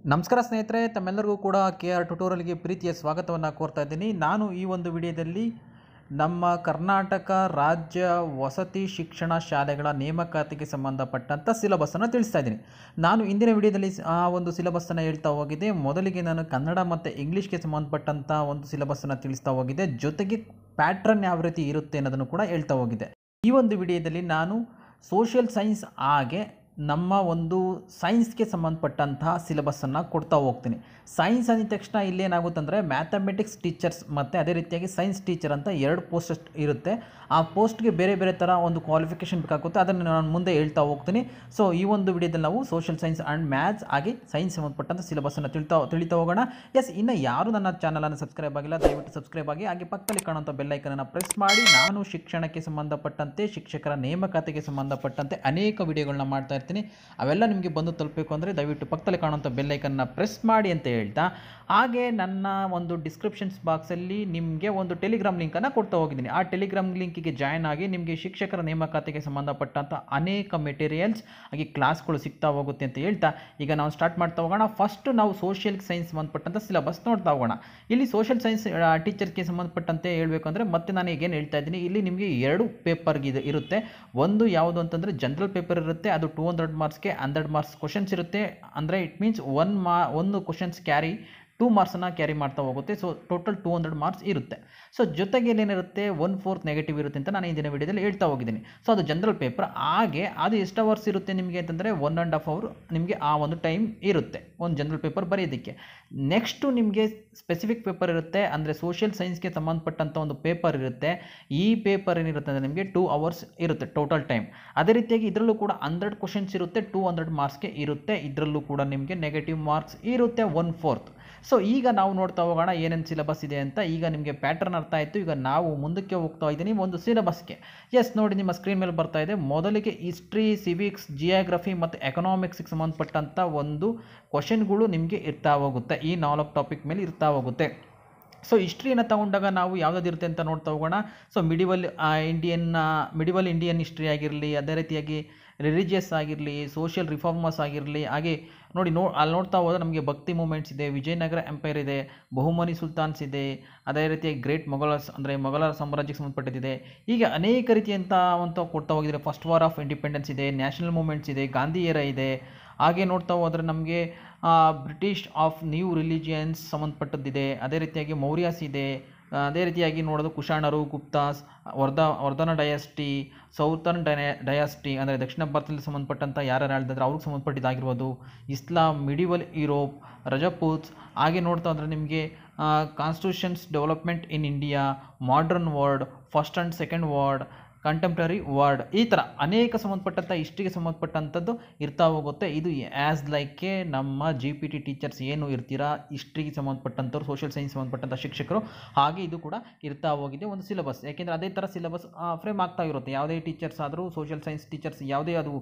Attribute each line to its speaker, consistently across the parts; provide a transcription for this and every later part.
Speaker 1: ನಮಸ್ಕಾರ ಸ್ನೇಹಿತರೆ ತಮ್ಮೆಲ್ಲರಿಗೂ ಕೂಡ ಕೆ ಆರ್ ಟ್ಯುಟೋರಿಯಲ್ಗೆ ಪ್ರೀತಿಯ ಸ್ವಾಗತವನ್ನು ಕೋರ್ತಾ ಇದ್ದೀನಿ ನಾನು ಈ ಒಂದು ವಿಡಿಯೋದಲ್ಲಿ ನಮ್ಮ ಕರ್ನಾಟಕ ರಾಜ್ಯ ವಸತಿ ಶಿಕ್ಷಣ ಶಾಲೆಗಳ ನೇಮಕಾತಿಗೆ ಸಂಬಂಧಪಟ್ಟಂಥ ಸಿಲೆಬಸ್ಸನ್ನು ತಿಳಿಸ್ತಾ ಇದ್ದೀನಿ ನಾನು ಇಂದಿನ ವಿಡಿಯೋದಲ್ಲಿ ಸ- ಆ ಒಂದು ಸಿಲೆಬಸ್ಸನ್ನು ಹೇಳ್ತಾ ಹೋಗಿದೆ ಮೊದಲಿಗೆ ನಾನು ಕನ್ನಡ ಮತ್ತು ಇಂಗ್ಲೀಷ್ಗೆ ಸಂಬಂಧಪಟ್ಟಂಥ ಒಂದು ಸಿಲೆಬಸ್ಸನ್ನು ತಿಳಿಸ್ತಾ ಹೋಗಿದೆ ಜೊತೆಗೆ ಪ್ಯಾಟ್ರನ್ ಯಾವ ರೀತಿ ಇರುತ್ತೆ ಅನ್ನೋದನ್ನು ಕೂಡ ಹೇಳ್ತಾ ಹೋಗಿದೆ ಈ ಒಂದು ವಿಡಿಯೋದಲ್ಲಿ ನಾನು ಸೋಷಿಯಲ್ ಸೈನ್ಸ್ ಹಾಗೆ ನಮ್ಮ ಒಂದು ಸೈನ್ಸ್ಗೆ ಸಂಬಂಧಪಟ್ಟಂತಹ ಸಿಲೆಬಸ್ಸನ್ನು ಕೊಡ್ತಾ ಹೋಗ್ತೀನಿ ಸೈನ್ಸ್ ಅಂದಿದ ತಕ್ಷಣ ಇಲ್ಲೇನಾಗುತ್ತಂದರೆ ಮ್ಯಾಥಮೆಟಿಕ್ಸ್ ಟೀಚರ್ಸ್ ಮತ್ತು ಅದೇ ರೀತಿಯಾಗಿ ಸೈನ್ಸ್ ಟೀಚರ್ ಅಂತ ಎರಡು ಪೋಸ್ಟ್ ಇರುತ್ತೆ ಆ ಪೋಸ್ಟ್ಗೆ ಬೇರೆ ಬೇರೆ ಥರ ಒಂದು ಕ್ವಾಲಿಫಿಕೇಷನ್ ಬೇಕಾಗುತ್ತೆ ಅದನ್ನು ನಾನು ಮುಂದೆ ಹೇಳ್ತಾ ಹೋಗ್ತೀನಿ ಸೊ ಈ ಒಂದು ವಿಡಿಯೋದಲ್ಲಿ ನಾವು ಸೋಷಿಯಲ್ ಸೈನ್ಸ್ ಆ್ಯಂಡ್ ಮ್ಯಾಥ್ಸ್ ಹಾಗೆ ಸೈನ್ಸ್ ಸಂಬಂಧಪಟ್ಟಂಥ ಸಿಲೆಬಸ್ಸನ್ನು ತಿಳಿತಾ ತಿಳಿತಾ ಹೋಗೋಣ ಎಸ್ ಇನ್ನು ಯಾರು ನನ್ನ ಚಾನಲನ್ನು ಸಬ್ಸ್ಕ್ರೈಬ್ ಆಗಿಲ್ಲ ದಯವಿಟ್ಟು ಸಬ್ಸ್ಕ್ರೈಬ್ ಆಗಿ ಹಾಗೆ ಪಕ್ಕದಲ್ಲಿ ಕಾಣುವಂಥ ಬೆಲ್ಲೈಕನನ್ನು ಪ್ರೆಸ್ ಮಾಡಿ ನಾನು ಶಿಕ್ಷಣಕ್ಕೆ ಸಂಬಂಧಪಟ್ಟಂತೆ ಶಿಕ್ಷಕರ ನೇಮಕಾತಿಗೆ ಸಂಬಂಧಪಟ್ಟಂತೆ ಅನೇಕ ವಿಡಿಯೋಗಳನ್ನ ಮಾಡ್ತಾ ಇರ್ತೀನಿ ಅವೆಲ್ಲ ನಿಮಗೆ ಬಂದು ತಲುಪಬೇಕು ಅಂದರೆ ದಯವಿಟ್ಟು ಪಕ್ಕದಲ್ಲಿ ಕಾಣುವಂಥ ಬೆಲ್ಲೈಕನ್ನ ಪ್ರೆಸ್ ಮಾಡಿ ಅಂತ ಹೇಳ್ತಾ ಹಾಗೆ ನನ್ನ ಒಂದು ಡಿಸ್ಕ್ರಿಪ್ಷನ್ಸ್ ಬಾಕ್ಸಲ್ಲಿ ನಿಮಗೆ ಒಂದು ಟೆಲಿಗ್ರಾಮ್ ಲಿಂಕನ್ನು ಕೊಡ್ತಾ ಹೋಗಿದ್ದೀನಿ ಆ ಟೆಲಿಗ್ರಾಮ್ ಲಿಂಕಿಗೆ ಜಾಯ್ನ್ ಆಗಿ ನಿಮಗೆ ಶಿಕ್ಷಕರ ನೇಮಕಾತಿಗೆ ಸಂಬಂಧಪಟ್ಟಂಥ ಅನೇಕ ಮೆಟೀರಿಯಲ್ಸ್ ಹಾಗೆ ಕ್ಲಾಸ್ಗಳು ಸಿಗ್ತಾ ಹೋಗುತ್ತೆ ಅಂತ ಹೇಳ್ತಾ ಈಗ ನಾವು ಸ್ಟಾರ್ಟ್ ಮಾಡ್ತಾ ಹೋಗೋಣ ಫಸ್ಟ್ ನಾವು ಸೋಷಿಯಲ್ ಸೈನ್ಸ್ ಸಂಬಂಧಪಟ್ಟಂಥ ಸಿಲೆಬಸ್ ನೋಡ್ತಾ ಹೋಗೋಣ ಇಲ್ಲಿ ಸೋಷಿಯಲ್ ಸೈನ್ಸ್ ಟೀಚರ್ಗೆ ಸಂಬಂಧಪಟ್ಟಂತೆ ಹೇಳಬೇಕು ಅಂದರೆ ಮತ್ತೆ ನಾನು ಈಗೇನು ಹೇಳ್ತಾ ಇದ್ದೀನಿ ಇಲ್ಲಿ ನಿಮಗೆ ಎರಡು ಪೇಪರ್ಗೆ ಇದು ಇರುತ್ತೆ ಒಂದು ಯಾವುದು ಅಂತಂದರೆ ಜನರಲ್ ಪೇಪರ್ ಇರುತ್ತೆ ಅದು ಟೂ ಹಂಡ್ರೆಡ್ ಮಾರ್ಕ್ಸ್ಗೆ ಹಂಡ್ರೆಡ್ ಮಾರ್ಕ್ಸ್ ಕ್ವಶನ್ಸ್ ಇರುತ್ತೆ ಅಂದರೆ ಇಟ್ ಮೀನ್ಸ್ ಒನ್ ಮಾ ಒಂದು ಕ್ವಶನ್ಸ್ ಕ್ಯಾರಿ ಟೂ ಮಾರ್ಕ್ಸನ್ನು ಕ್ಯಾರಿ ಮಾಡ್ತಾ ಹೋಗುತ್ತೆ so total two hundred marks ಇರುತ್ತೆ ಸೊ ಜೊತೆಗೆ ಏನೇನಿರುತ್ತೆ ಒನ್ ಫೋರ್ತ್ ನೆಗೆಟಿವ್ ಇರುತ್ತೆ ಅಂತ ನಾನು ಇಂದಿನ ವಿಡಿಯೋದಲ್ಲಿ ಹೇಳ್ತಾ ಹೋಗಿದ್ದೀನಿ ಸೊ ಅದು ಜನರಲ್ ಪೇಪರ್ ಹಾಗೆ ಅದು ಎಷ್ಟು ಅವರ್ಸ್ ಇರುತ್ತೆ ನಿಮಗೆ ಅಂತಂದರೆ ಒನ್ ಆ್ಯಂಡ್ ಹಾಫ್ ಅವರ್ ನಿಮಗೆ ಆ ಒಂದು ಟೈಮ್ ಇರುತ್ತೆ ಒಂದು ಜನರಲ್ ಪೇಪರ್ ಬರೆಯೋದಕ್ಕೆ ನೆಕ್ಸ್ಟು ನಿಮಗೆ ಸ್ಪೆಸಿಫಿಕ್ ಪೇಪರ್ ಇರುತ್ತೆ ಅಂದರೆ ಸೋಷಿಯಲ್ ಸೈನ್ಸ್ಗೆ ಸಂಬಂಧಪಟ್ಟಂಥ ಒಂದು ಪೇಪರ್ ಇರುತ್ತೆ ಈ ಪೇಪರ್ ಏನಿರುತ್ತೆ ಅಂದರೆ ನಿಮಗೆ ಟೂ ಅವರ್ಸ್ ಇರುತ್ತೆ ಟೋಟಲ್ ಟೈಮ್ ಅದೇ ರೀತಿಯಾಗಿ ಇದರಲ್ಲೂ ಕೂಡ ಹಂಡ್ರೆಡ್ ಕ್ವಶನ್ಸ್ ಇರುತ್ತೆ ಟೂ ಹಂಡ್ರೆಡ್ ಮಾರ್ಕ್ಸ್ಗೆ ಇರುತ್ತೆ ಇದರಲ್ಲೂ ಕೂಡ ನಿಮಗೆ ನೆಗೆಟಿವ್ ಮಾರ್ಕ್ಸ್ ಇರುತ್ತೆ ಒನ್ ಫೋರ್ತ್ ಸೊ ಈಗ ನಾವು ನೋಡ್ತಾ ಹೋಗೋಣ ಏನೇನು ಸಿಲೆಬಸ್ ಇದೆ ಅಂತ ಈಗ ನಿಮಗೆ ಪ್ಯಾಟರ್ನ್ ಅರ್ಥ ಆಯಿತು ಈಗ ನಾವು ಮುಂದಕ್ಕೆ ಹೋಗ್ತಾ ಇದ್ದೀನಿ ಒಂದು ಸಿಲೆಬಸ್ಗೆ ಎಸ್ ನೋಡಿ ನಿಮ್ಮ ಸ್ಕ್ರೀನ್ ಮೇಲೆ ಬರ್ತಾ ಇದೆ ಮೊದಲಿಗೆ ಹಿಸ್ಟ್ರಿ ಸಿವಿಕ್ಸ್ ಜಿಯಾಗ್ರಫಿ ಮತ್ತು ಎಕನಾಮಿಕ್ಸ್ಗೆ ಸಂಬಂಧಪಟ್ಟಂಥ ಒಂದು ಕ್ವಶನ್ಗಳು ನಿಮಗೆ ಇರ್ತಾ ಹೋಗುತ್ತೆ ಈ ನಾಲ್ಕು ಟಾಪಿಕ್ ಮೇಲೆ ಇರ್ತಾ ಹೋಗುತ್ತೆ ಸೊ ಹಿಸ್ಟ್ರಿಯನ್ನು ತಗೊಂಡಾಗ ನಾವು ಯಾವುದಿರುತ್ತೆ ಅಂತ ನೋಡ್ತಾ ಹೋಗೋಣ so medieval Indian medieval Indian history ಆಗಿರಲಿ ಅದೇ ರೀತಿಯಾಗಿ ರಿಲಿಜಿಯಸ್ ಆಗಿರಲಿ ಸೋಷಿಯಲ್ ರಿಫಾರ್ಮರ್ಸ್ ಆಗಿರಲಿ ಹಾಗೆ ನೋಡಿ ನೋ ಅಲ್ಲಿ ನೋಡ್ತಾ ಹೋದರೆ ನಮಗೆ ಭಕ್ತಿ ಮೂಮೆಂಟ್ಸ್ ಇದೆ ವಿಜಯನಗರ ಎಂಪೈರ್ ಇದೆ ಬಹುಮನಿ ಸುಲ್ತಾನ್ಸ್ ಇದೆ ಅದೇ ರೀತಿಯಾಗಿ ಗ್ರೇಟ್ ಮೊಘಲರ್ಸ್ ಅಂದರೆ ಮೊಘಲರ ಸಾಮ್ರಾಜ್ಯಕ್ಕೆ ಸಂಬಂಧಪಟ್ಟಿದೆ ಹೀಗೆ ಅನೇಕ ರೀತಿಯಂಥ ಅಂತ ಕೊಡ್ತಾ ಹೋಗಿದ್ದಾರೆ ಫಸ್ಟ್ ವಾರ್ ಆಫ್ ಇಂಡಿಪೆಂಡೆನ್ಸ್ ಇದೆ ನ್ಯಾಷನಲ್ ಮೂಮೆಂಟ್ಸ್ ಇದೆ ಗಾಂಧಿ ಏರ ಇದೆ ಹಾಗೆ ನೋಡ್ತಾ ಹೋದರೆ ನಮಗೆ ಬ್ರಿಟಿಷ್ ಆಫ್ ನ್ಯೂ ರಿಲಿಜಿಯನ್ಸ್ ಸಂಬಂಧಪಟ್ಟದ್ದಿದೆ ಅದೇ ರೀತಿಯಾಗಿ ಮೌರ್ಯಾಸ್ ಇದೆ ಆ, ಅದೇ ರೀತಿಯಾಗಿ ನೋಡೋದು ಕುಶಾಣರು ಗುಪ್ತಾಸ್ ವರ್ಧ ವರ್ಧನ ಡಯಾಸ್ಟಿ ಸೌತರ್ನ್ ಡಯ ಡಯಾಸ್ಟಿ ಅಂದರೆ ದಕ್ಷಿಣ ಭಾರತದಲ್ಲಿ ಸಂಬಂಧಪಟ್ಟಂಥ ಯಾರ್ಯಾರು ಆಳಿದ್ರೆ ಅವ್ರಿಗೆ ಸಂಬಂಧಪಟ್ಟಿದ್ದಾಗಿರ್ಬೋದು ಇಸ್ಲಾಂ ಮಿಡಿವಲ್ ಯುರೋಪ್ ರಜಪೂತ್ಸ್ ಹಾಗೆ ನೋಡ್ತಾ ಹೋದರೆ ನಿಮಗೆ constitutions development in India modern world first and second world contemporary world ಈ ಥರ ಅನೇಕ ಸಂಬಂಧಪಟ್ಟಂಥ ಹಿಸ್ಟ್ರಿಗೆ ಸಂಬಂಧಪಟ್ಟಂಥದ್ದು ಇರ್ತಾ ಹೋಗುತ್ತೆ ಇದು ಆ್ಯಸ್ ಲೈಕೆ ನಮ್ಮ ಜಿ ಪಿ ಟಿ ಟೀಚರ್ಸ್ ಏನು ಇರ್ತೀರಾ ಹಿಸ್ಟ್ರಿಗೆ ಸಂಬಂಧಪಟ್ಟಂಥವ್ರು ಸೋಷಿಯಲ್ ಸೈನ್ಸ್ ಸಂಬಂಧಪಟ್ಟಂಥ ಶಿಕ್ಷಕರು ಹಾಗೆ ಇದು ಕೂಡ ಇರ್ತಾ ಹೋಗಿದೆ ಒಂದು ಸಿಲೆಬಸ್ ಯಾಕೆಂದರೆ ಅದೇ ಥರ ಸಿಲೆಬಸ್ ಫ್ರೇಮ್ ಆಗ್ತಾ ಇರುತ್ತೆ ಯಾವುದೇ ಟೀಚರ್ಸ್ ಆದರೂ ಸೋಷಿಯಲ್ ಸೈನ್ಸ್ ಟೀಚರ್ಸ್ ಯಾವುದೇ ಅದು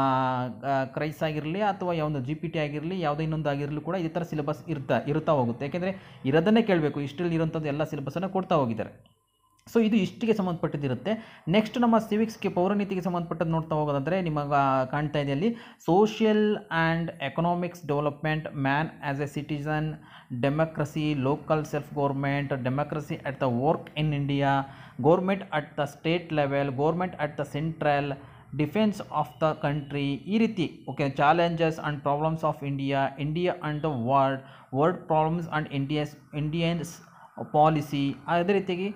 Speaker 1: ಕ್ರೈಸ್ ಆಗಿರಲಿ ಅಥವಾ ಯಾವೊಂದು ಜಿ ಪಿ ಟಿ ಆಗಿರಲಿ ಯಾವುದೇ ಇನ್ನೊಂದು ಆಗಿರಲಿ ಕೂಡ ಇದೇ ಥರ ಸಿಲೆಬಸ್ ಇರ್ತಾ ಇರ್ತಾ ಹೋಗುತ್ತೆ ಯಾಕೆಂದರೆ ಇರೋದನ್ನೇ ಕೇಳಬೇಕು ಹಿಸ್ಟ್ರಿಯಲ್ಲಿ ಇರೋಂಥದ್ದು ಎಲ್ಲ ಸಿಲೆಬಸನ್ನು ಕೊಡ್ತಾ ಹೋಗಿದ್ದಾರೆ ಸೊ ಇದು ಇಷ್ಟಿಗೆ ಸಂಬಂಧಪಟ್ಟಿದ್ದಿರುತ್ತೆ ನೆಕ್ಸ್ಟ್ ನಮ್ಮ ಸಿವಿಕ್ಸ್ಗೆ ಪೌರನೀತಿಗೆ ಸಂಬಂಧಪಟ್ಟದ್ದು ನೋಡ್ತಾ ಹೋಗೋದಾದರೆ ನಿಮಗೆ ಕಾಣ್ತಾ ಇದೆ ಅಲ್ಲಿ social and economics development man as a citizen democracy local self government democracy at the work in India government at the state level government at the central defence of the country ಈ ರೀತಿ okay challenges and problems of India India and the world world problems and India's Indians policy ಅದೇ ರೀತಿಯಾಗಿ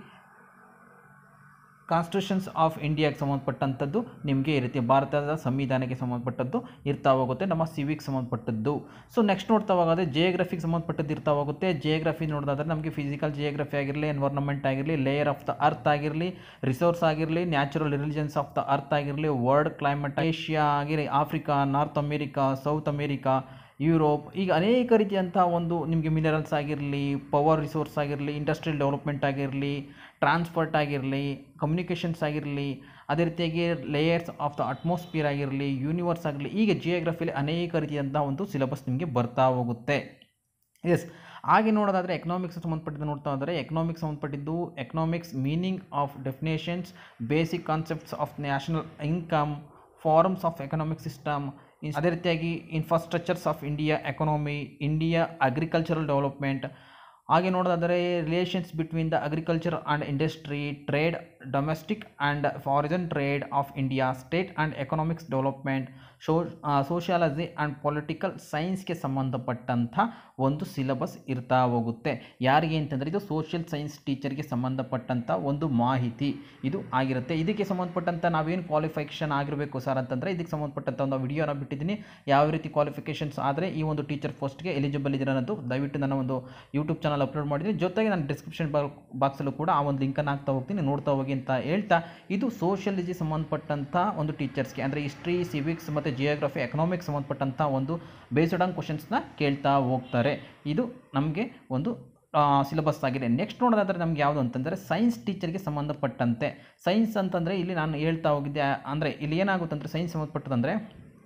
Speaker 1: constitutions of ಇಂಡಿಯಾಗೆ ಸಂಬಂಧಪಟ್ಟಂಥದ್ದು ನಿಮಗೆ ಈ ರೀತಿ ಭಾರತದ ಸಂವಿಧಾನಕ್ಕೆ ಸಂಬಂಧಪಟ್ಟದ್ದು ಇರ್ತಾ ಹೋಗುತ್ತೆ ನಮ್ಮ ಸಿವಿಕ್ ಸಂಬಂಧಪಟ್ಟದ್ದು ಸೊ ನೆಕ್ಸ್ಟ್ ನೋಡ್ತಾ ಹೋಗೋದ್ರೆ ಜಿಯೋಗ್ರಫಿಗೆ ಸಂಬಂಧಪಟ್ಟದ್ದು ಇರ್ತಾ ಹೋಗುತ್ತೆ ಜಿಯೋಗ್ರಫಿ ನೋಡೋದಾದ್ರೆ ನಮಗೆ ಫಿಸಿಕಲ್ ಜಿಯೋಗ್ರಫಿ ಆಗಿರಲಿ ಎನ್ವೈರ್ನಮೆಂಟ್ ಆಗಿರಲಿ ಲೇಯರ್ ಆಫ್ ದ ಅರ್ತ್ ಆಗಿರಲಿ ರಿಸೋರ್ಸ್ ಆಗಿರಲಿ natural religions of the earth ಆಗಿರಲಿ ವರ್ಲ್ಡ್ ಕ್ಲೈಮೇಟ್ ಏಷ್ಯಾ ಆಗಿರಲಿ Africa North America South America Europe ಈಗ ಅನೇಕ ರೀತಿಯಂಥ ಒಂದು ನಿಮಗೆ ಮಿನರಲ್ಸ್ ಆಗಿರಲಿ ಪವರ್ ರಿಸೋರ್ಸ್ ಆಗಿರಲಿ ಇಂಡಸ್ಟ್ರಿಯಲ್ ಡೆವಲಪ್ಮೆಂಟ್ ಆಗಿರಲಿ ಟ್ರಾನ್ಸ್ಪೋರ್ಟ್ ಆಗಿರಲಿ ಕಮ್ಯುನಿಕೇಷನ್ಸ್ ಆಗಿರಲಿ ಅದೇ ರೀತಿಯಾಗಿ ಲೇಯರ್ಸ್ ಆಫ್ ದ ಅಟ್ಮಾಸ್ಫಿಯರ್ ಆಗಿರಲಿ ಯೂನಿವರ್ಸ್ ಆಗಲಿ ಈಗ ಜಿಯೋಗ್ರಫಿಲಿ ಅನೇಕ ರೀತಿಯಂಥ ಒಂದು ಸಿಲೆಬಸ್ ನಿಮಗೆ ಬರ್ತಾ ಹೋಗುತ್ತೆ ಎಸ್ ಹಾಗೆ ನೋಡೋದಾದರೆ ಎಕನಾಮಿಕ್ಸ್ ಸಂಬಂಧಪಟ್ಟಿದ್ದು ನೋಡ್ತಾ ಹೋದರೆ ಎಕನಾಮಿಕ್ಸ್ ಸಂಬಂಧಪಟ್ಟಿದ್ದು economics meaning of definitions basic concepts of national income forms of economic system ಅದೇ ರೀತಿಯಾಗಿ infrastructures of India economy India agricultural development ಹಾಗೆ ನೋಡೋದಾದರೆ relations between the agriculture and industry trade domestic and foreign trade of India state and economics development show sociology and political ಸೈನ್ಸ್ಗೆ ಸಂಬಂಧಪಟ್ಟಂಥ ಒಂದು syllabus ಇರ್ತಾ ಹೋಗುತ್ತೆ ಯಾರಿಗೆ ಅಂತಂದರೆ ಇದು ಸೋಷಿಯಲ್ ಸೈನ್ಸ್ ಟೀಚರ್ಗೆ ಸಂಬಂಧಪಟ್ಟಂಥ ಒಂದು ಮಾಹಿತಿ ಇದು ಆಗಿರುತ್ತೆ ಇದಕ್ಕೆ ಸಂಬಂಧಪಟ್ಟಂಥ ನಾವೇನು ಕ್ವಾಲಿಫಿಕೇಷನ್ ಆಗಿರಬೇಕು ಸರ್ ಅಂತಂದರೆ ಇದಕ್ಕೆ ಸಂಬಂಧಪಟ್ಟಂಥ ಒಂದು ವಿಡಿಯೋನ ಬಿಟ್ಟಿದ್ದೀನಿ ಯಾವ ರೀತಿ ಕ್ವಾಲಿಫಿಕೇಷನ್ಸ್ ಆದರೆ ಈ ಒಂದು ಟೀಚರ್ ಪೋಸ್ಟ್ಗೆ ಎಲಿಜಿಬಲ್ ಇದ್ದೀರ ಅನ್ನೋದು ದಯವಿಟ್ಟು ನನ್ನ ಒಂದು ಯೂಟ್ಯೂಬ್ ಚಾನಲ್ ಅಪ್ಲೋಡ್ ಮಾಡಿದ್ದೀನಿ ಜೊತೆಗೆ ನಾನು ಡಿಸ್ಕ್ರಿಪ್ಷನ್ ಬಾಕ್ಸಲ್ಲೂ ಕೂಡ ಆ ಒಂದು ಲಿಂಕನ್ನು ಹಾಕ್ತಾ ಹೋಗ್ತೀನಿ ನೋಡ್ತಾ ಹೋಗಿ ಅಂತ ಹೇಳ್ತಾ ಇದು ಸೋಷಿಯಲಜಿ ಸಂಬಂಧಪಟ್ಟಂಥ ಒಂದು ಟೀಚರ್ಸ್ಗೆ ಅಂದರೆ ಹಿಸ್ಟ್ರಿ ಸಿವಿಕ್ಸ್ ಮತ್ತು ಜಿಯೋಗ್ರಫಿ ಎಕನಾಮಿಕ್ಸ್ ಸಂಬಂಧಪಟ್ಟಂಥ ಒಂದು ಬೇಸ್ಡ್ ಆನ್ ಕ್ವಶನ್ಸ್ನ ಕೇಳ್ತಾ ಹೋಗ್ತಾರೆ ಇದು ನಮಗೆ ಒಂದು ಸಿಲೆಬಸ್ ಆಗಿದೆ ನೆಕ್ಸ್ಟ್ ನೋಡೋದಾದರೆ ನಮ್ಗೆ ಯಾವುದು ಅಂತಂದರೆ ಸೈನ್ಸ್ ಟೀಚರ್ಗೆ ಸಂಬಂಧಪಟ್ಟಂತೆ ಸೈನ್ಸ್ ಅಂತಂದರೆ ಇಲ್ಲಿ ನಾನು ಹೇಳ್ತಾ ಹೋಗಿದ್ದೆ ಅಂದರೆ ಇಲ್ಲಿ ಏನಾಗುತ್ತೆ ಅಂದರೆ ಸೈನ್ಸ್ ಸಂಬಂಧಪಟ್ಟದಂದರೆ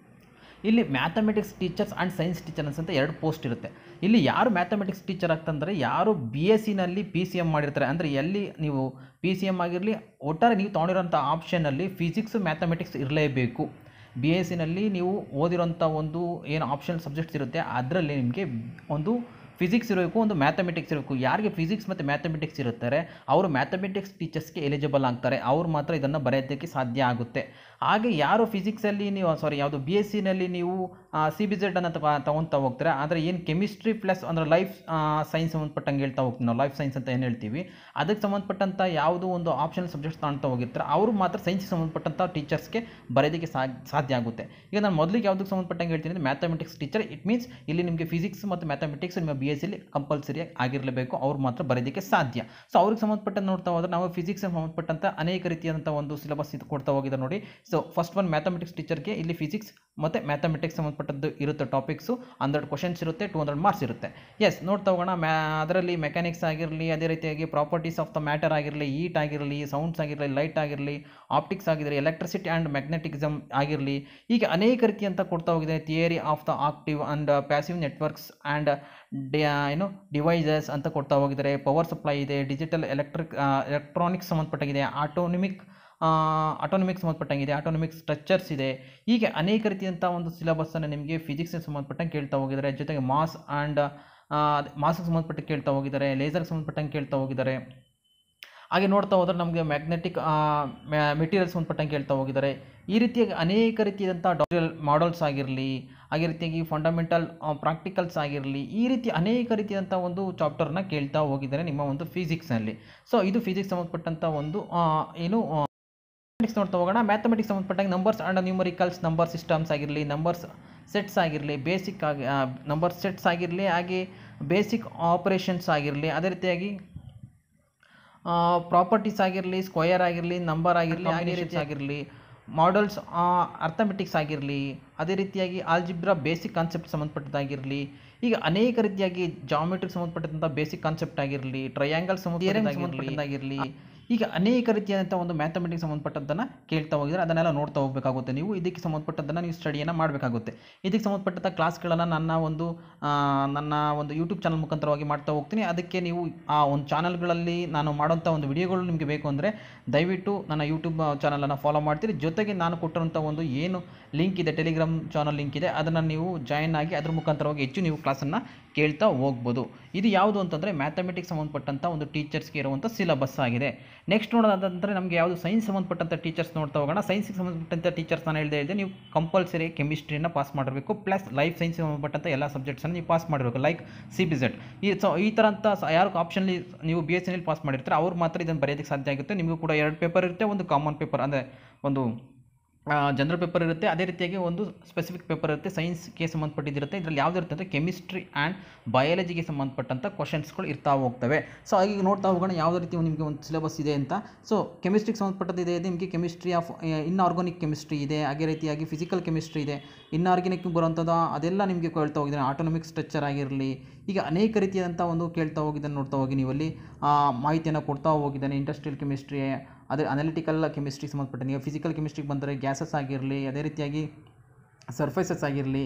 Speaker 1: ಇಲ್ಲಿ mathematics teachers and science teachers ಅಂತ ಎರಡು ಪೋಸ್ಟ್ ಇರುತ್ತೆ ಇಲ್ಲಿ ಯಾರು ಮ್ಯಾಥಮೆಟಿಕ್ಸ್ ಟೀಚರ್ ಆಗ್ತಂದರೆ ಯಾರು ಬಿ ಎಸ್ ಸಿನಲ್ಲಿ ಪಿ ಸಿ ಎಮ್ ಮಾಡಿರ್ತಾರೆ ಅಂದರೆ ಎಲ್ಲಿ ನೀವು ಪಿ ಸಿ ಎಮ್ ಆಗಿರಲಿ ಒಟ್ಟಾರೆ ನೀವು ತೊಗೊಂಡಿರೋಂಥ ಆಪ್ಷನಲ್ಲಿ ಫಿಸಿಕ್ಸ್ ಮ್ಯಾಥಮೆಟಿಕ್ಸ್ ಇರಲೇಬೇಕು ಬಿ ಎಸ್ ಸಿನಲ್ಲಿ ನೀವು ಓದಿರೋಂಥ ಒಂದು ಏನು ಆಪ್ಷನಲ್ ಸಬ್ಜೆಕ್ಟ್ಸ್ ಇರುತ್ತೆ ಅದರಲ್ಲಿ ನಿಮಗೆ ಒಂದು ಫಿಸಿಕ್ಸ್ ಇರಬೇಕು ಒಂದು ಮ್ಯಾಥಮೆಟಿಕ್ಸ್ ಇರಬೇಕು ಯಾರಿಗೆ ಫಿಸಿಕ್ಸ್ ಮತ್ತು ಮ್ಯಾಥಮೆಟಿಕ್ಸ್ ಇರುತ್ತಾರೆ ಅವರು ಮ್ಯಾಥಮೆಟಿಕ್ಸ್ ಟೀಚರ್ಸ್ಗೆ ಎಲಿಜಿಬಲ್ ಆಗ್ತಾರೆ ಅವ್ರು ಮಾತ್ರ ಇದನ್ನು ಬರೆಯೋದಕ್ಕೆ ಸಾಧ್ಯ ಆಗುತ್ತೆ ಹಾಗೆ ಯಾರು ಫಿಸಿಕ್ಸಲ್ಲಿ ನೀವು ಸಾರಿ ಯಾವುದು ಬಿ ಎಸ್ ಸಿನಲ್ಲಿ ನೀವು ಸಿ ಬಿ ಜೆಡ್ ಅನ್ನು ತಗೊ ತೊಗೊತಾ ಹೋಗ್ತಾರೆ ಆದರೆ ಏನು ಕೆಮಿಸ್ಟ್ರಿ ಪ್ಲಸ್ ಅಂದರೆ ಲೈಫ್ ಸೈನ್ಸ್ ಸಂಬಂಧಪಟ್ಟಂಗೆ ಹೇಳ್ತಾ ಹೋಗ್ತೀವಿ ನಾವು ಲೈಫ್ ಸೈನ್ಸ್ ಅಂತ ಏನು ಹೇಳ್ತೀವಿ ಅದಕ್ಕೆ ಸಂಬಂಧಪಟ್ಟಂಥ ಯಾವುದೋ ಒಂದು ಆಪ್ಷನಲ್ ಸಬ್ಜೆಕ್ಟ್ಸ್ ತಗೊಳ್ತಾ ಹೋಗಿರ್ತಾರೆ ಅವರು ಮಾತ್ರ ಸೈನ್ಸ್ಗೆ ಸಂಬಂಧಪಟ್ಟಂಥ ಟೀಚರ್ಸ್ಗೆ ಬರೆಯೋದಕ್ಕೆ ಸಾಧ್ಯ ಆಗುತ್ತೆ ಈಗ ನಾನು ಮೊದಲಿಗೆ ಯಾವುದಕ್ಕೆ ಸಂಬಂಧಪಟ್ಟಂಗೆ ಹೇಳ್ತೀನಿ ಅಂದರೆ ಮ್ಯಾಥಮೆಟಿಕ್ಸ್ ಟೀಚರ್ ಇಟ್ ಮೀನ್ಸ್ ಇಲ್ಲಿ ನಿಮಗೆ ಫಿಸಿಕ್ಸ್ ಮತ್ತು ಮ್ಯಾಥಮೆಟಿಕ್ಸ್ ನಿಮ್ಮ ಬಿ ಎಸ್ ಸಿಲಿ ಕಂಪಲ್ಸರಿ ಆಗಿರಲೇಬೇಕು ಅವ್ರು ಮಾತ್ರ ಬರೆಯೋದಕ್ಕೆ ಸಾಧ್ಯ ಸೊ ಅವ್ರಿಗೆ ಸಂಬಂಧಪಟ್ಟಂತೆ ನೋಡ್ತಾ ಹೋದ್ರೆ ನಾವು ಫಿಸಿಕ್ಸ್ ಸಂಬಂಧಪಟ್ಟಂಥ ಅನೇಕ ರೀತಿಯಾದಂಥ ಒಂದು ಸಿಲೆಬಸ್ ಇದು ಕೊಡ್ತಾ ಹೋಗಿದ್ದಾರೆ ನೋಡಿ ಸೊ ಫಸ್ಟ್ ಒನ್ ಮ್ಯಾಥಮೆಟಿಕ್ಸ್ ಟೀಚರ್ಗೆ ಇಲ್ಲಿ ಫಿಸಿಕ್ಸ್ ಮತ್ತು ಮ್ಯಾಥಮೆಟಿಕ್ಸ್ ಸಂಬಂಧಪಟ್ಟದ್ದು ಇರುತ್ತೆ ಟಾಪಿಕ್ಸು ಹಂಡ್ರೆಡ್ ಕ್ವಶನ್ಸ್ ಇರುತ್ತೆ ಟು ಹಂಡ್ರೆಡ್ ಮಾರ್ಕ್ಸ್ ಇರುತ್ತೆ ಎಸ್ ನೋಡ್ತಾ ಹೋಗೋಣ ಮ್ಯಾ ಅದರಲ್ಲಿ ಮೆಕ್ಯಾನಿಕ್ಸ್ ಆಗಿರಲಿ ಅದೇ ರೀತಿಯಾಗಿ ಪ್ರಾಪರ್ಟೀಸ್ ಆಫ್ ದ ಮ್ಯಾಟರ್ ಆಗಿರಲಿ ಈಟ್ ಆಗಿರಲಿ ಸೌಂಡ್ಸ್ ಆಗಿರಲಿ ಲೈಟ್ ಆಗಿರಲಿ ಆಪ್ಟಿಕ್ಸ್ ಆಗಿರಲಿ ಎಲೆಕ್ಟ್ರಿಸಿಟಿ ಆ್ಯಂಡ್ ಮ್ಯಾಗ್ನೆಟಿಕ್ಸಮ್ ಆಗಿರಲಿ ಹೀಗೆ ಅನೇಕ ರೀತಿ ಅಂತ ಕೊಡ್ತಾ ಹೋಗಿದೆ theory of the active and passive networks and ಏನು ಡಿವೈಸಸ್ ಅಂತ ಕೊಡ್ತಾ ಹೋಗಿದ್ದಾರೆ ಪವರ್ ಸಪ್ಲೈ ಇದೆ ಡಿಜಿಟಲ್ ಎಲೆಕ್ಟ್ರಿಕ್ ಎಲೆಕ್ಟ್ರಾನಿಕ್ಸ್ ಸಂಬಂಧಪಟ್ಟಾಗಿದೆ ಆಟೋನಿಮಿಕ್ ಆಟೋನಮಿಕ್ಸ್ ಸಂಬಂಧಪಟ್ಟಂಗಿದೆ ಆಟೋನಮಿಕ್ ಸ್ಟ್ರಕ್ಚರ್ಸ್ ಇದೆ ಹೀಗೆ ಅನೇಕ ರೀತಿಯಂಥ ಒಂದು ಸಿಲೆಬಸ್ಸನ್ನು ನಿಮಗೆ ಫಿಸಿಕ್ಸ್ಗೆ ಸಂಬಂಧಪಟ್ಟಂಗೆ ಕೇಳ್ತಾ ಹೋಗಿದ್ದಾರೆ ಜೊತೆಗೆ ಮಾಸ್ ಆ್ಯಂಡ್ ಮಾಸ್ಗೆ ಸಂಬಂಧಪಟ್ಟಂಗೆ ಕೇಳ್ತಾ ಹೋಗಿದ್ದಾರೆ ಲೇಸರ್ಗೆ ಸಂಬಂಧಪಟ್ಟಂಗೆ ಕೇಳ್ತಾ ಹೋಗಿದ್ದಾರೆ ಹಾಗೆ ನೋಡ್ತಾ ಹೋದ್ರೆ ನಮಗೆ ಮ್ಯಾಗ್ನೆಟಿಕ್ ಮೆಟೀರಿಯಲ್ಸ್ ಸಂಬಂಧಪಟ್ಟಂಗೆ ಕೇಳ್ತಾ ಹೋಗಿದ್ದಾರೆ ಈ ರೀತಿಯಾಗಿ ಅನೇಕ ರೀತಿಯಾದಂಥ ಡಾಕ್ಟರಲ್ ಮಾಡಲ್ಸ್ ಆಗಿರಲಿ ಹಾಗೆ ರೀತಿಯಾಗಿ ಫಂಡಮೆಂಟಲ್ ಪ್ರಾಕ್ಟಿಕಲ್ಸ್ ಆಗಿರಲಿ ಈ ರೀತಿ ಅನೇಕ ರೀತಿಯಾದಂಥ ಒಂದು ಚಾಪ್ಟರ್ನ ಕೇಳ್ತಾ ಹೋಗಿದ್ದಾರೆ ನಿಮ್ಮ ಒಂದು ಫಿಸಿಕ್ಸ್ನಲ್ಲಿ ಸೊ ಇದು ಫಿಸಿಕ್ಸ್ ಸಂಬಂಧಪಟ್ಟಂಥ ಒಂದು ಏನು ಮ್ಯಾಥಮೆಟಿಕ್ಸ್ ನೋಡ್ತಾ ಹೋಗೋಣ ಮ್ಯಾಥಮೆಟಿಕ್ಸ್ ಸಂಬಂಧಪಟ್ಟಂಗೆ numbers and numericals number systems ಆಗಿರಲಿ ನಂಬರ್ಸ್ ಸೆಟ್ಸ್ ಆಗಿರಲಿ ಬೇಸಿಕ್ ಆಗಿ ನಂಬರ್ ಸೆಟ್ಸ್ ಆಗಿರಲಿ ಹಾಗೆ ಬೇಸಿಕ್ ಆಪರೇಷನ್ಸ್ ಆಗಿರಲಿ ಅದೇ ರೀತಿಯಾಗಿ ಪ್ರಾಪರ್ಟೀಸ್ ಆಗಿರಲಿ ಸ್ಕ್ವಯರ್ ಆಗಿರಲಿ ನಂಬರ್ ಆಗಿರಲಿ ಅದೇ ರೀತಿ ಆಗಿರಲಿ ಮಾಡಲ್ಸ್ ಅರ್ಥಮೆಟಿಕ್ಸ್ ಆಗಿರಲಿ ಅದೇ ರೀತಿಯಾಗಿ ಆಲ್ಜಿಬ್ರಾ ಬೇಸಿಕ್ ಕಾನ್ಸೆಪ್ಟ್ ಸಂಬಂಧಪಟ್ಟದ್ದಾಗಿರಲಿ ಈಗ ಅನೇಕ ರೀತಿಯಾಗಿ ಜಾಮೆಟ್ರಿಗೆ ಸಂಬಂಧಪಟ್ಟಂಥ ಬೇಸಿಕ್ ಕಾನ್ಸೆಪ್ಟ್ ಆಗಿರಲಿ ಟ್ರಯಾಂಗಲ್ ಸಂಬಂಧಪಟ್ಟದ್ದಾಗಿರಲಿ ಈಗ ಅನೇಕ ರೀತಿಯಾದಂಥ ಒಂದು ಮ್ಯಾಥಮೆಟಿಕ್ಸ್ ಸಂಬಂಧಪಟ್ಟದ್ದನ್ನು ಕೇಳ್ತಾ ಹೋಗಿದ್ರೆ ಅದನ್ನೆಲ್ಲ ನೋಡ್ತಾ ಹೋಗಬೇಕಾಗುತ್ತೆ ನೀವು ಇದಕ್ಕೆ ಸಂಬಂಧಪಟ್ಟದ್ದನ್ನು ನೀವು ಸ್ಟಡಿಯನ್ನು ಮಾಡಬೇಕಾಗುತ್ತೆ ಇದಕ್ಕೆ ಸಂಬಂಧಪಟ್ಟಂಥ ಕ್ಲಾಸ್ಗಳನ್ನು ನನ್ನ ಒಂದು ನನ್ನ ಒಂದು ಯೂಟ್ಯೂಬ್ ಚಾನಲ್ ಮುಖಾಂತರವಾಗಿ ಮಾಡ್ತಾ ಹೋಗ್ತೀನಿ ಅದಕ್ಕೆ ನೀವು ಆ ಒಂದು ಚಾನಲ್ಗಳಲ್ಲಿ ನಾನು ಮಾಡೋಂಥ ಒಂದು ವಿಡಿಯೋಗಳು ನಿಮಗೆ ಬೇಕು ಅಂದರೆ ದಯವಿಟ್ಟು ನನ್ನ ಯೂಟ್ಯೂಬ್ ಚಾನಲನ್ನು ಫಾಲೋ ಮಾಡ್ತೀರಿ ಜೊತೆಗೆ ನಾನು ಕೊಟ್ಟಿರೋಂಥ ಒಂದು ಏನು ಲಿಂಕ್ ಇದೆ ಟೆಲಿಗ್ರಾಮ್ ಚಾನಲ್ ಲಿಂಕ್ ಇದೆ ಅದನ್ನು ನೀವು ಜಾಯಿನ್ ಆಗಿ ಅದ್ರ ಮುಖಾಂತರವಾಗಿ ಹೆಚ್ಚು ನೀವು ಕ್ಲಾಸನ್ನು ಕೇಳ್ತಾ ಹೋಗ್ಬೋದು ಇದು ಯಾವುದು ಅಂತಂದರೆ ಮ್ಯಾಥಮೆಟಿಕ್ಸ್ ಸಂಬಂಧಪಟ್ಟಂಥ ಒಂದು ಟೀಚರ್ಸ್ಗೆ ಇರುವಂಥ ಸಿಲಬಸ್ ಆಗಿದೆ ನೆಕ್ಸ್ಟ್ ನೋಡೋದಂದರೆ ನಮಗೆ ಯಾವುದು ಸೈನ್ಸ್ ಸಂಬಂಧಪಟ್ಟಂಥ ಟೀಚರ್ಸ್ ನೋಡ್ತಾ ಹೋಗೋಣ ಸೈನ್ಸ್ಗೆ ಸಂಬಂಧಪಟ್ಟಂಥ ಟೀಚರ್ಸ್ ನಾನು ಹೇಳಿದೆ ಹೇಳಿದೆ ನೀವು ಕಂಪಲ್ಸರಿ ಕೆಮಿಸ್ಟ್ರಿನ ಪಾಸ್ ಮಾಡಿರಬೇಕು ಪ್ಲಸ್ ಲೈಫ್ ಸೈನ್ಸ್ ಸಂಬಂಧಪಟ್ಟಂಥ ಎಲ್ಲ ಸಬ್ಜೆಕ್ಟ್ಸನ್ನು ನೀವು ಪಾಸ್ ಮಾಡಿರಬೇಕು ಲೈಕ್ ಸಿ ಬಿ ಜೆಡ್ ಈ ಸೊ ಈ ಥರ ಅಂತ ಯಾರು ಆಪ್ಷನ್ಲಿ ನೀವು ಬಿ ಎಸ್ ಸಿನಲ್ಲಿ ಪಾಸ್ ಮಾಡಿರ್ತಾರೆ ಅವ್ರು ಮಾತ್ರ ಇದನ್ನು ಬರೆಯೋದಕ್ಕೆ ಸಾಧ್ಯ ಆಗುತ್ತೆ ನಿಮಗೂ ಕೂಡ ಎರಡು ಪೇಪರ್ ಇರುತ್ತೆ ಒಂದು ಕಾಮನ್ ಪೇಪರ್ ಅಂದರೆ ಒಂದು ಜನರಲ್ ಪೇಪರ್ ಇರುತ್ತೆ ಅದೇ ರೀತಿಯಾಗಿ ಒಂದು ಸ್ಪೆಸಿಫಿಕ್ ಪೇಪರ್ ಇರುತ್ತೆ ಸೈನ್ಸ್ಗೆ ಸಂಬಂಧಪಟ್ಟಿದ್ದಿರುತ್ತೆ ಇದರಲ್ಲಿ ಯಾವ್ದು ಇರುತ್ತೆ ಅಂದರೆ ಕೆಮಿಸ್ಟ್ರಿ ಆ್ಯಂಡ್ ಬಯಾಲಜಿಗೆ ಸಂಬಂಧಪಟ್ಟಂಥ ಕ್ವಶನ್ಸ್ಗಳು ಇರ್ತಾ ಹೋಗ್ತವೆ ಸೊ ಈಗ ನೋಡ್ತಾ ಹೋಗೋಣ ಯಾವುದೇ ರೀತಿ ನಿಮಗೆ ಒಂದು ಸಿಲೆಬಸ್ ಇದೆ ಅಂತ ಸೊ ಕೆಮಿಸ್ಟ್ರಿಗೆ ಸಂಬಂಧಪಟ್ಟದ್ದು ಇದೆ ನಿಮಗೆ ಕೆಮಿಸ್ಟ್ರಿ ಆಫ್ ಇನ್ಆರ್ಗಾನಿಕ್ ಕೆಮಿಸ್ಟ್ರಿ ಇದೆ ಹಾಗೆ ರೀತಿಯಾಗಿ ಫಿಸಿಕಲ್ ಕೆಮಿಸ್ಟ್ರಿ ಇದೆ ಇನ್ಆರ್ಗ್ಯಾನಿಕ್ ಬರುವಂಥದ್ದು ಅದೆಲ್ಲ ನಿಮಗೆ ಕೇಳ್ತಾ ಹೋಗಿದ್ದಾರೆ ಆಟೋನಮಿಕ್ ಸ್ಟ್ರಕ್ಚರ್ ಆಗಿರಲಿ ಈಗ ಅನೇಕ ರೀತಿಯಾದಂಥ ಒಂದು ಕೇಳ್ತಾ ಹೋಗಿದ್ದನ್ನು ನೋಡ್ತಾ ಹೋಗಿ ನೀವಲ್ಲಿ ಮಾಹಿತಿಯನ್ನು ಕೊಡ್ತಾ ಹೋಗಿದ್ದಾನೆ ಇಂಡಸ್ಟ್ರಿಯಲ್ ಕೆಮಿಸ್ಟ್ರಿ ಅದೇ ಅನಾಲಿಟಿಕಲ್ ಕೆಮಿಸ್ಟ್ರಿ ಸಂಬಂಧಪಟ್ಟ ಈಗ ಫಿಸಿಕಲ್ ಕೆಮಿಸ್ಟ್ರಿಗೆ ಬಂದರೆ ಗ್ಯಾಸಸ್ ಆಗಿರಲಿ ಅದೇ ರೀತಿಯಾಗಿ ಸರ್ಫೇಸಸ್ ಆಗಿರಲಿ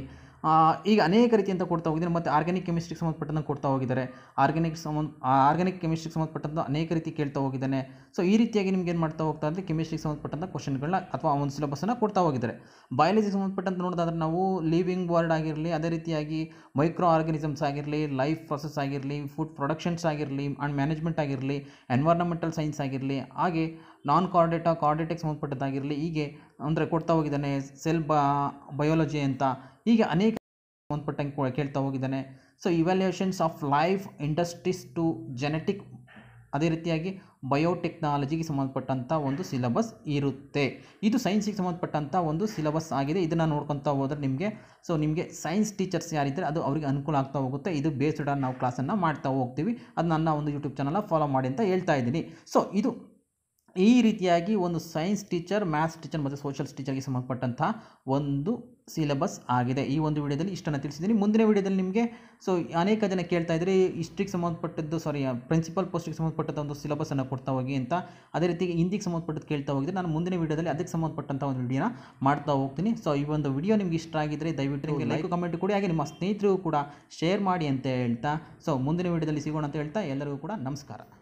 Speaker 1: ಆ, ಈಗ ಅನೇಕ ರೀತಿಯಂತ ಕೊಡ್ತಾ ಹೋಗಿದ್ದಾರೆ ಮತ್ತು ಆರ್ಗ್ಯಾನಿಕ್ ಕೆಮಿಸ್ಟ್ರಿಗೆ ಸಂಬಂಧಪಟ್ಟಂತೆ ಕೊಡ್ತಾ ಹೋಗಿದ್ದಾರೆ ಆರ್ಗ್ಯಾನಿಕ್ ಸಂಬಂಧ ಆರ್ಗ್ಯಾನಿಕ್ ಕೆಮಿಸ್ಟ್ರಿಗೆ ಸಂಬಂಧಪಟ್ಟಂತ ಅನೇಕ ರೀತಿ ಕೇಳ್ತಾ ಹೋಗಿದ್ದಾನೆ ಸೊ ಈ ರೀತಿಯಾಗಿ ನಿಮ್ಗೆ ಏನು ಮಾಡ್ತಾ ಹೋಗ್ತಾ ಅಂದರೆ ಕೆಮಿಸ್ಟ್ರಿಗೆ ಸಂಬಂಧಪಟ್ಟಂಥ ಕ್ವಶನ್ಗಳನ್ನ ಅಥವಾ ಒಂದು ಸಿಲೆಬಸ್ಸನ್ನು ಕೊಡ್ತಾ ಹೋಗಿದ್ದಾರೆ ಬಯಾಲಜಿಗೆ ಸಂಬಂಧಪಟ್ಟಂತೆ ನೋಡೋದಾದ್ರೆ ನಾವು ಲಿವಿಂಗ್ ವರ್ಲ್ಡ್ ಆಗಿರಲಿ ಅದೇ ರೀತಿಯಾಗಿ ಮೈಕ್ರೋ ಆರ್ಗನಿಸಮ್ಸ್ ಆಗಿರಲಿ ಲೈಫ್ ಪ್ರೊಸೆಸ್ ಆಗಿರಲಿ ಫುಡ್ ಪ್ರೊಡಕ್ಷನ್ಸ್ ಆಗಿರಲಿ ಆ್ಯಂಡ್ ಮ್ಯಾನೇಜ್ಮೆಂಟ್ ಆಗಿರಲಿ ಎನ್ವೈರ್ನಮೆಂಟಲ್ ಸೈನ್ಸ್ ಆಗಿರಲಿ ಹಾಗೆ ನಾನ್ ಕಾರ್ಡೇಟಾ ಕಾರ್ಡೇಟಿಗೆ ಸಂಬಂಧಪಟ್ಟದ್ದಾಗಿರಲಿ ಹೀಗೆ ಅಂದರೆ ಕೊಡ್ತಾ ಹೋಗಿದ್ದಾನೆ ಸೆಲ್ ಬ ಬಯೋಲಜಿ ಅಂತ ಹೀಗೆ ಅನೇಕ ಸಂಬಂಧಪಟ್ಟಂಗೆ ಕೂ- ಕೇಳ್ತಾ ಹೋಗಿದ್ದಾನೆ so evaluations of life industries to genetic ಅದೇ ರೀತಿಯಾಗಿ ಬಯೋಟೆಕ್ನಾಲಜಿಗೆ ಸಂಬಂಧಪಟ್ಟಂಥ ಒಂದು ಸಿಲಬಸ್ ಇರುತ್ತೆ ಇದು ಸೈನ್ಸಿಗೆ ಸಂಬಂಧಪಟ್ಟಂಥ ಒಂದು ಸಿಲಬಸ್ ಆಗಿದೆ ಇದನ್ನು ನೋಡ್ಕೊತಾ ಹೋದರೆ ನಿಮಗೆ ಸೊ ನಿಮಗೆ ಸೈನ್ಸ್ ಟೀಚರ್ಸ್ ಯಾರಿದ್ದರೆ ಅದು ಅವರಿಗೆ ಅನುಕೂಲ ಆಗ್ತಾ ಹೋಗುತ್ತೆ ಇದು ಬೇಸ್ಡ್ ಆನ್ ನಾವು ಕ್ಲಾಸನ್ನು ಮಾಡ್ತಾ ಹೋಗ್ತೀವಿ ಅದು ನನ್ನ ಒಂದು ಯೂಟ್ಯೂಬ್ ಚಾನಲ್ ಫಾಲೋ ಮಾಡಿ ಅಂತ ಹೇಳ್ತಾ ಇದ್ದೀನಿ ಸೊ ಇದು ಈ ರೀತಿಯಾಗಿ ಒಂದು ಸೈನ್ಸ್ ಟೀಚರ್ ಮ್ಯಾಥ್ಸ್ ಟೀಚರ್ ಮತ್ತು ಸೋಷಿಯಲ್ಸ್ ಟೀಚರ್ಗೆ ಸಂಬಂಧಪಟ್ಟಂಥ ಒಂದು ಸಿಲೆಬಸ್ ಆಗಿದೆ ಈ ಒಂದು ವಿಡಿಯೋದಲ್ಲಿ ಇಷ್ಟನ್ನು ತಿಳಿಸಿದ್ದೀನಿ ಮುಂದಿನ ವಿಡಿಯೋದಲ್ಲಿ ನಿಮಗೆ ಸೊ ಅನೇಕ ಜನ ಕೇಳ್ತಾ ಇದ್ದರೆ ಹಿಸ್ಟ್ರಿಗೆ ಸಂಬಂಧಪಟ್ಟದ್ದು ಸಾರಿ ಪ್ರಿನ್ಸಿಪಲ್ ಪೋಸ್ಟಿಗೆ ಸಂಬಂಧಪಟ್ಟಂಥ ಒಂದು ಸಿಲೆಬಸನ್ನು ಕೊಡ್ತಾ ಹೋಗಿ ಅಂತ ಅದೇ ರೀತಿ ಹಿಂದಿಗೆ ಸಂಬಂಧಪಟ್ಟದ್ದು ಕೇಳ್ತಾ ಹೋಗಿದ್ರೆ ನಾನು ಮುಂದಿನ ವಿಡಿಯೋದಲ್ಲಿ ಅದಕ್ಕೆ ಸಂಬಂಧಪಟ್ಟಂಥ ಒಂದು ವಿಡಿಯೋನ ಮಾಡ್ತಾ ಹೋಗ್ತೀನಿ ಸೊ ಈ ಒಂದು ವಿಡಿಯೋ ನಿಮ್ಗೆ ಇಷ್ಟ ಆಗಿದ್ದರೆ ದಯವಿಟ್ಟು ನಿಮಗೆ ಲೈಕ್ ಕಮೆಂಟ್ ಕೊಡಿ ಹಾಗೆ ನಿಮ್ಮ ಸ್ನೇಹಿತರಿಗೂ ಕೂಡ ಶೇರ್ ಮಾಡಿ ಅಂತ ಹೇಳ್ತಾ ಸೊ ಮುಂದಿನ ವಿಡಿಯೋದಲ್ಲಿ ಸಿಗೋಣ ಅಂತ ಹೇಳ್ತಾ ಎಲ್ಲರಿಗೂ ಕೂಡ ನಮಸ್ಕಾರ